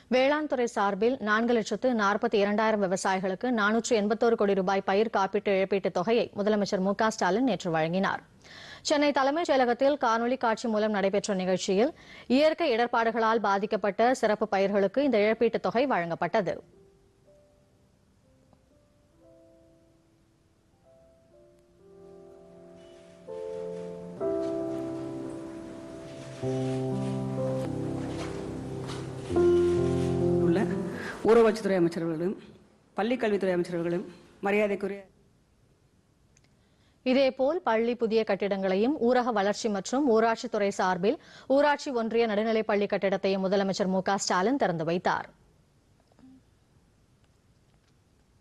வேளாண் துறை சார்பில் நான்கு லட்சத்து நாற்பத்தி இரண்டாயிரம் விவசாயிகளுக்கு நானூற்று எண்பத்தோரு கோடி ரூபாய் பயிர் காப்பீட்டு இழப்பீட்டுத் தொகையை முதலமைச்சர் மு க ஸ்டாலின் நேற்று வழங்கினார் சென்னை தலைமைச் செயலகத்தில் காணொலி காட்சி மூலம் நடைபெற்ற நிகழ்ச்சியில் இயற்கை இடர்பாடுகளால் பாதிக்கப்பட்ட சிறப்பு பயிர்களுக்கு இந்த இழப்பீட்டுத் தொகை வழங்கப்பட்டது உள்ள ஊரகவளர்ச்சித்துறை அமைச்சர்களும் பள்ளிக் கல்வித்துறை அமைச்சர்களும் மரியாதைக்குரிய இதேபோல் பள்ளி புதிய கட்டிடங்களையும் ஊரக வளர்ச்சி மற்றும் ஊராட்சித்துறை சார்பில் ஊராட்சி ஒன்றிய நடுநிலைப் பள்ளி கட்டிடத்தையும் முதலமைச்சர் மு க ஸ்டாலின் திறந்து வைத்தார்